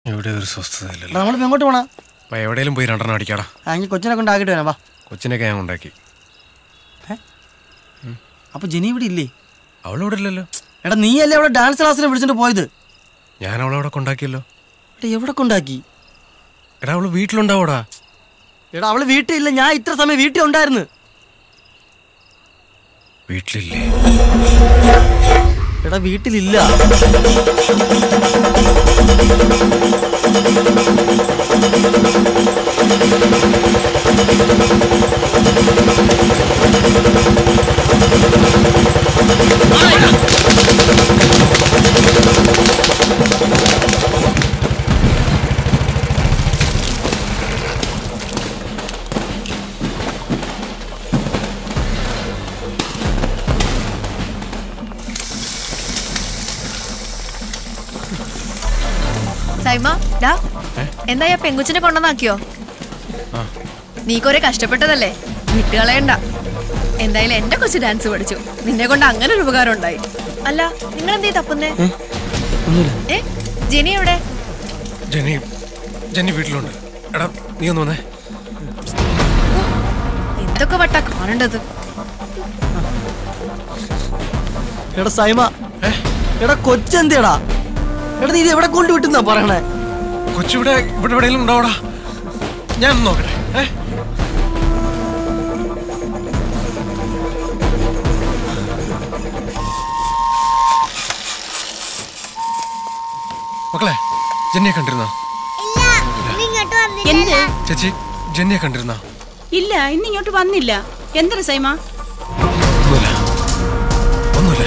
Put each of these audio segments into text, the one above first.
ഇവിടെ ഒരു സ്വസ്ഥതയില്ലല്ലോ നമ്മളിപ്പോ എങ്ങോട്ട് പോണ അപ്പൊ എവിടെയെങ്കിലും പോയി രണ്ടെണ്ണം അടിക്കാടാ അങ്ങനെ കൊച്ചിനെ കൊണ്ടാക്കിട്ട് വരാം വാ കൊച്ചിനൊക്കെ ഞാൻ ഉണ്ടാക്കി അപ്പൊ ജെനി ഇവിടെ ഇല്ലേ അവളിവിടെ ഇല്ലല്ലോ എടാ നീ അല്ലേ അവിടെ ഡാൻസ് ക്ലാസ്സിനെ വിളിച്ചിട്ട് പോയത് ഞാൻ അവളെ അവിടെ കൊണ്ടാക്കിയല്ലോ എടാ എവിടെ കൊണ്ടാക്കി എടാ അവള് വീട്ടിലുണ്ടാവൂടാ എടാ അവള് വീട്ടിൽ ഇല്ല ഞാൻ ഇത്ര സമയം വീട്ടിൽ ഉണ്ടായിരുന്നു വീട്ടിലില്ലേ എടാ വീട്ടിലില്ല സൈമ ഡാ എന്താ പെങ്കുച്ചിനെ കൊണ്ടുവന്നാക്കിയോ നീ കൊറേ കഷ്ടപ്പെട്ടതല്ലേ വിട്ടുകളയണ്ട എന്തായാലും എന്റെ കൊച്ചു ഡാൻസ് പഠിച്ചു നിന്നെ കൊണ്ട് അങ്ങനെ ഒരു ഉപകാരം ഉണ്ടായി അല്ല നിങ്ങൾ എന്തേ തപ്പുന്നേ ഒന്നുമില്ല ഏ ജെനി എവിടെ ജെന്നി ജെന്നി വീട്ടിലുണ്ട് എടാ നീ ഒന്ന് വന്നേ എന്തൊക്കെ വട്ടാ കാണേണ്ടത് എടാ സൈമ എടാ കൊച്ചെന്തേടാ എടാ നീ ഇത് എവിടെ കൊണ്ടുവിട്ടെന്നാ പറയണേ കൊച്ചിവിടെ ഇവിടെ എവിടെയെങ്കിലും ഉണ്ടാവൂടാ ഞാൻ ഒന്ന് നോക്കട്ടെ ഏ മക്കളെ ജെന്നിയെ കണ്ടിരുന്ന ഇങ്ങോട്ട് എന്ത് ചേച്ചി ജെന്നിയെ കണ്ടിരുന്ന ഇല്ല ഇന്ന് ഇങ്ങോട്ട് വന്നില്ല എന്തൊരു സൈമ ഒന്നുമില്ല ഒന്നുമില്ല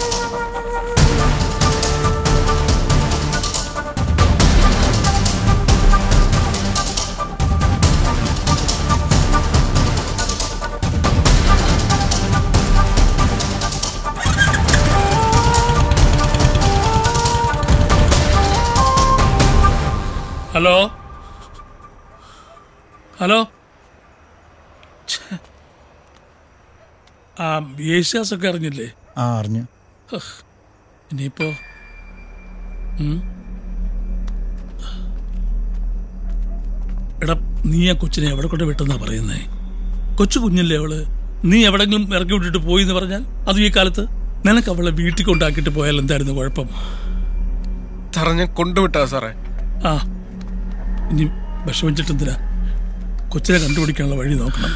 ഹലോ ഹലോ ഛെ. ആ യേശുദാസൊക്കെ അറിഞ്ഞില്ലേ ആ അറിഞ്ഞു ഇനിയിപ്പോ ഉം? എടാ നീ ആ കൊച്ചിനെ എവിടെ കൊണ്ട് വിട്ടെന്നാ പറയുന്നേ കൊച്ചു കുഞ്ഞല്ലേ അവള് നീ എവിടെങ്കിലും ഇറക്കി വിട്ടിട്ട് പോയി എന്ന് പറഞ്ഞാൽ അതും ഈ കാലത്ത് നിനക്ക് അവളെ വീട്ടിൽ കൊണ്ടാക്കിയിട്ട് പോയാൽ എന്തായിരുന്നു കുഴപ്പം സാറേ ഞാൻ കൊണ്ടുവിട്ടാ സാറേ ആ ഇനി വിഷമിച്ചിട്ടെന്തിനാ കൊച്ചിനെ കണ്ടുപിടിക്കാനുള്ള വഴി നോക്കണം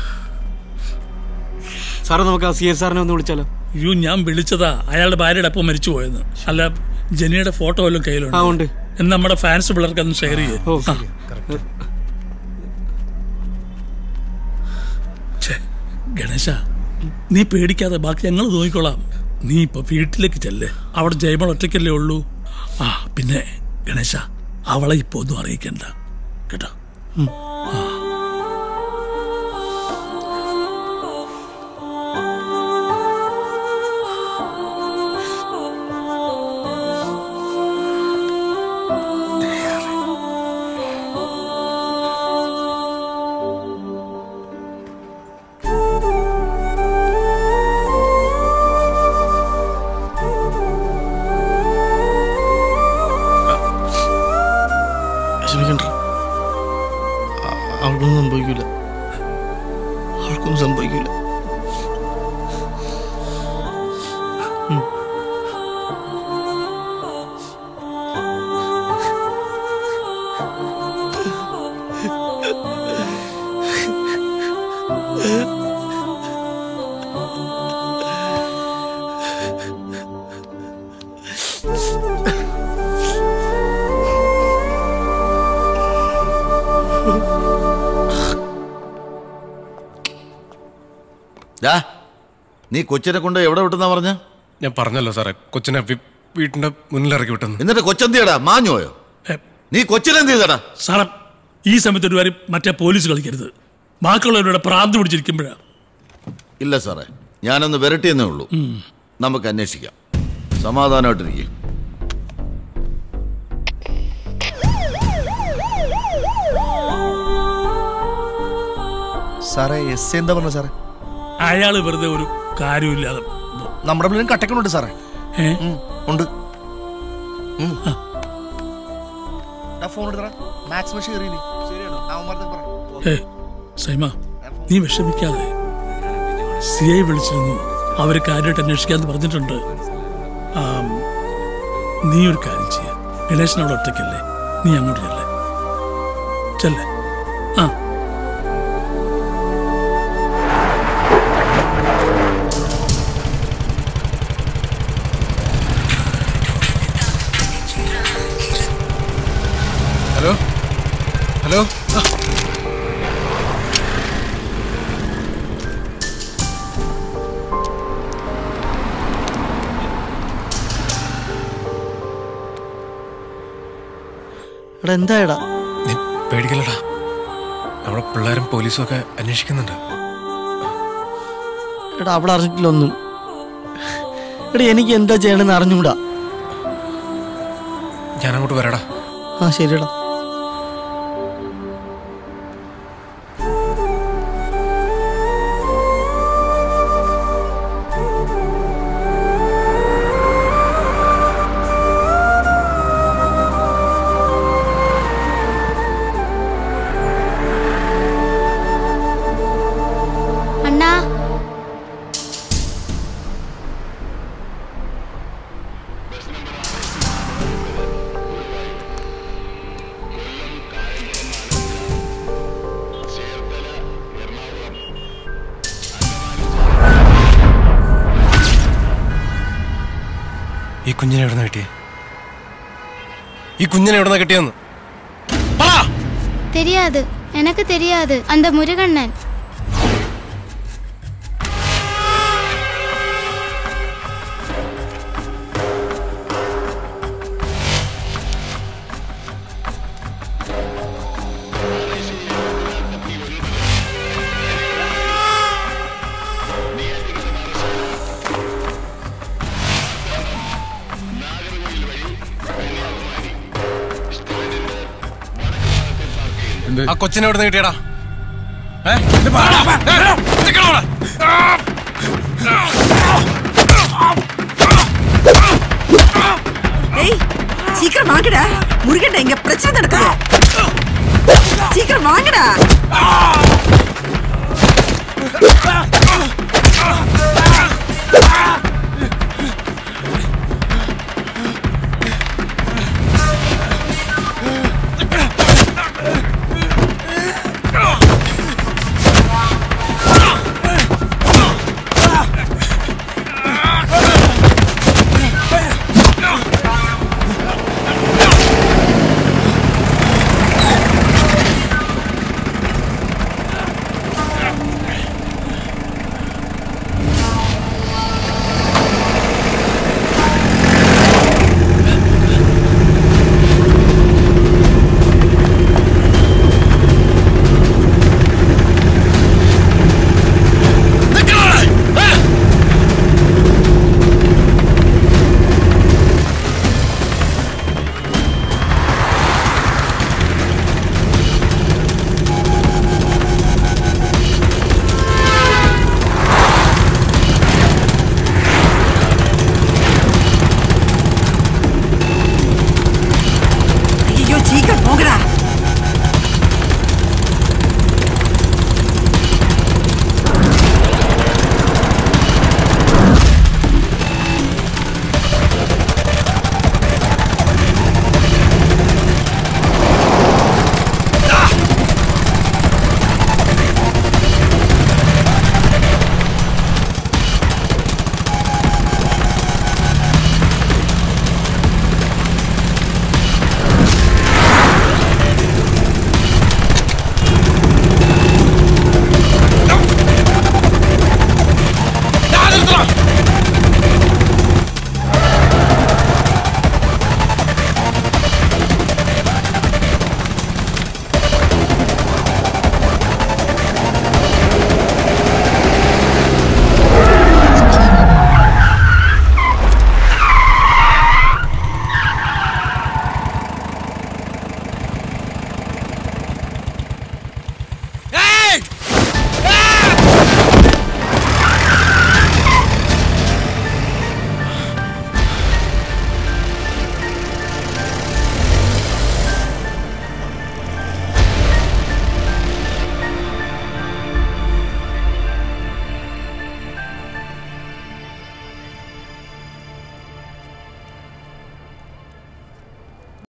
സാറേ നമുക്ക് ആ സി എസ് സാറിനെ ഒന്ന് വിളിച്ചാലോ അയ്യോ ഞാൻ വിളിച്ചതാ അയാളുടെ ഭാര്യയുടെ അപ്പം മരിച്ചു പോയെന്ന് അല്ല ജെനിയുടെ ഫോട്ടോ വല്ലതും ആ കയ്യിലുണ്ട് ഉണ്ട് എന്ന് നമ്മുടെ ഫാൻസ് പിള്ളേർക്ക് അതൊന്ന് ഷെയർ ചെയ്യേ ഓ ശരി ഛേ, ഗണേശ നീ പേടിക്കാതെ ബാക്കി ഞങ്ങൾ നോക്കിക്കോളാം നീ ഇപ്പൊ വീട്ടിലേക്ക് ചെല്ലേ അവിടെ ജൈമൾ ഒറ്റയ്ക്കല്ലേ ഉള്ളൂ ആ പിന്നെ ഗണേശ അവളെ ഇപ്പൊ ഒന്നും അറിയിക്കണ്ട കേട്ടോ വിഷമിക്കണ്ട അ- അവൾക്കൊന്നും സംഭവിക്കില്ല അവൾക്കൊന്നും സംഭവിക്കില്ല ഡാ നീ കൊച്ചിനെ കൊണ്ട് എവിടെ വിട്ടെന്നാ പറഞ്ഞ ഞാൻ പറഞ്ഞല്ലോ സാറേ കൊച്ചിനെ വി- വീട്ടിന്റെ മുന്നിൽ ഇറക്കി വിട്ടെന്ന് എന്നിട്ട് കൊച്ചെന്തിയടാ മാഞ്ഞുപോയോ ഹേ, നീ കൊച്ചിനെന്ത് ചെയ്തടാ സാറേ ഈ സമയത്ത് ഒരു കാര്യം മറ്റേ പോലീസ് കളിക്കരുത് ബാക്കിയുള്ളവരുടെ പ്രാന്ത് പിടിച്ചിരിക്കുമ്പോഴാ ഇല്ല സാറേ ഞാനൊന്ന് വരട്ടിയെന്നേ ഉള്ളൂ നമുക്ക് അന്വേഷിക്കാം സമാധാനമായിട്ടിരിക്കും സാറേ എസ് എന്താ പറഞ്ഞ സാറേ അയാൾ വെറുതെ ഒരു കാര്യമില്ലാതെ നമ്മുടെ പിള്ളേരും കട്ടക്കണുണ്ട് സാറേ ഏ ഉം, ഉണ്ട് ഉം. ഡാ, ആ ഫോൺ എടുത്തറ മാക്സിമം ഷെയർ ചെയ്യ് ശരിയാണോ അവന്മാർക്ക് പറ ഏ സൈമ നീ വിഷമിക്കാതെ സി ഐ വിളിച്ചിരുന്നു അവര് കാര്യമായിട്ട് അന്വേഷിക്കാന്ന് പറഞ്ഞിട്ടുണ്ട് ആം, നീ ഒരു കാര്യം ചെയ്യ ഗണേശൻ അവിടെ ഒറ്റയ്ക്കല്ലേ നീ അങ്ങോട്ട് ചെല്ലേ ചെല്ലേ ആ ഹലോ ഹലോ ആ. എടാ എന്തായടാ നീ പേടിക്കലടാ നമ്മുടെ പിള്ളേരും പോലീസും ഒക്കെ അന്വേഷിക്കുന്നുണ്ട് എടാ അവിടെ അറിഞ്ഞിട്ടില്ല ഒന്നും എടാ എനിക്ക് എന്താ ചെയ്യണമെന്ന് അറിഞ്ഞൂടാ ഞാൻ അങ്ങോട്ട് വരാടാ ആ ശരിയടാ അണ്ണാ ഈ കുഞ്ഞിനെ എവിടുന്ന കിട്ടിയേ ഈ കുഞ്ഞിനെ എവിടുന്ന കിട്ടിയെന്ന് പറ தெரியாது எனக்கு தெரியாது அந்த முருகண்ணன் ആ കൊച്ചിനെ എവിടുന്ന് കിട്ടിയടാ ഏ? ഇത് പറടാ. ഏ, നിക്കണവിടെ. ஏய் சீக்கிரம் வாங்கடா முருகன்டா இங்க பிரச்சனை நடக்குது சீக்கிரம் வாங்கடா ஐயோ சீக்கிரம் போங்கடா